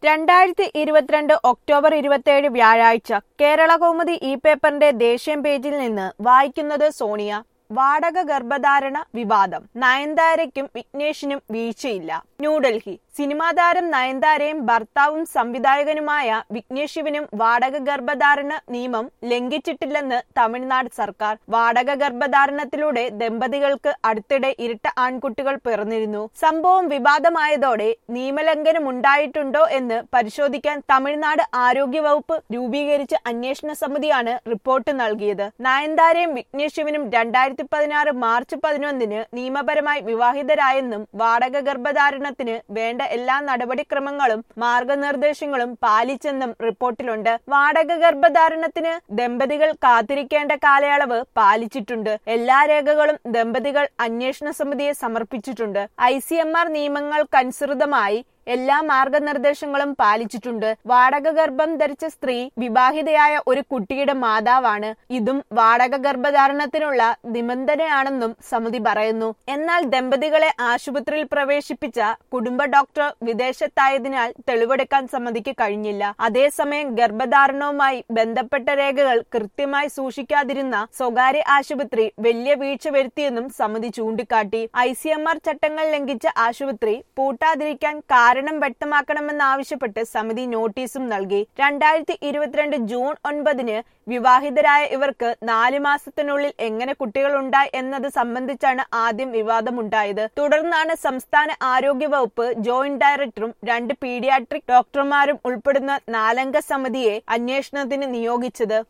രണ്ടായിരത്തി ഇരുപത്തിരണ്ട് ഒക്ടോബർ ഇരുപത്തിയേഴ് വ്യാഴാഴ്ച കേരള കൗമുദി ഈ പേപ്പറിന്റെ ദേശീയം പേജിൽ നിന്ന് വായിക്കുന്നത് സോണിയ വാടക ഗർഭധാരണ വിവാദം നയൻതാരയ്ക്കും വിഘ്നേഷിനും വീഴ്ചയില്ല ന്യൂഡൽഹി സിനിമാ താരം നയൻതാരയും ഭർത്താവും സംവിധായകനുമായ വിഘ്നേഷ് ശിവനും വാടക ഗർഭധാരണ നിയമം ലംഘിച്ചിട്ടില്ലെന്ന് തമിഴ്നാട് സർക്കാർ വാടക ഗർഭധാരണത്തിലൂടെ ദമ്പതികൾക്ക് അടുത്തിടെ ഇരട്ട ആൺകുട്ടികൾ പിറന്നിരുന്നു സംഭവം വിവാദമായതോടെ നിയമലംഘനമുണ്ടായിട്ടുണ്ടോ എന്ന് പരിശോധിക്കാൻ തമിഴ്നാട് ആരോഗ്യവകുപ്പ് രൂപീകരിച്ച അന്വേഷണ സമിതിയാണ് റിപ്പോർട്ട് നൽകിയത് നയൻതാരയും വിഘ്നേഷ് ശിവനും രണ്ടായിരത്തി പതിനാറ് മാർച്ച് പതിനൊന്നിന് നിയമപരമായി വിവാഹിതരായെന്നും വാടക ഗർഭധാരണത്തിന് വേണ്ട എല്ലാ നടപടിക്രമങ്ങളും മാർഗനിർദ്ദേശങ്ങളും പാലിച്ചെന്നും റിപ്പോർട്ടിലുണ്ട് വാടക ഗർഭധാരണത്തിന് ദമ്പതികൾ കാത്തിരിക്കേണ്ട കാലയളവ് പാലിച്ചിട്ടുണ്ട് എല്ലാ രേഖകളും ദമ്പതികൾ അന്വേഷണ സമിതിയെ സമർപ്പിച്ചിട്ടുണ്ട് ഐ സി എം ആർ നിയമങ്ങൾക്കനുസൃതമായി എല്ലാ മാർഗനിർദ്ദേശങ്ങളും പാലിച്ചിട്ടുണ്ട് വാടക ഗർഭം ധരിച്ച സ്ത്രീ വിവാഹിതയായ ഒരു കുട്ടിയുടെ മാതാവാണ് ഇതും വാടക ഗർഭധാരണത്തിനുള്ള നിബന്ധനയാണെന്നും സമിതി പറയുന്നു എന്നാൽ ദമ്പതികളെ ആശുപത്രിയിൽ പ്രവേശിപ്പിച്ച കുടുംബ ഡോക്ടർ വിദേശത്തായതിനാൽ തെളിവെടുക്കാൻ സമിതിക്ക് കഴിഞ്ഞില്ല അതേസമയം ഗർഭധാരണവുമായി ബന്ധപ്പെട്ട രേഖകൾ കൃത്യമായി സൂക്ഷിക്കാതിരുന്ന സ്വകാര്യ ആശുപത്രി വലിയ വീഴ്ച വരുത്തിയെന്നും സമിതി ചൂണ്ടിക്കാട്ടി ഐ സി എം ആർ ചട്ടങ്ങൾ ലംഘിച്ച ആശുപത്രി പൂട്ടാതിരിക്കാൻ കാരണം വേണമെന്നാവശ്യപ്പെട്ട് സമിതി നോട്ടീസും നൽകി രണ്ടായിരത്തി ഇരുപത്തിരണ്ട് ജൂൺ ഒൻപതിന് വിവാഹിതരായ ഇവർക്ക് നാല് മാസത്തിനുള്ളിൽ എങ്ങനെ കുട്ടികളുണ്ടായി എന്നത് സംബന്ധിച്ചാണ് ആദ്യം വിവാദമുണ്ടായത് തുടർന്നാണ് സംസ്ഥാന ആരോഗ്യ വകുപ്പ് ജോയിന്റ് ഡയറക്ടറും രണ്ട് പീഡിയാട്രിക് ഡോക്ടർമാരും ഉൾപ്പെടുന്ന നാലംഗ സമിതിയെ അന്വേഷണത്തിന് നിയോഗിച്ചത്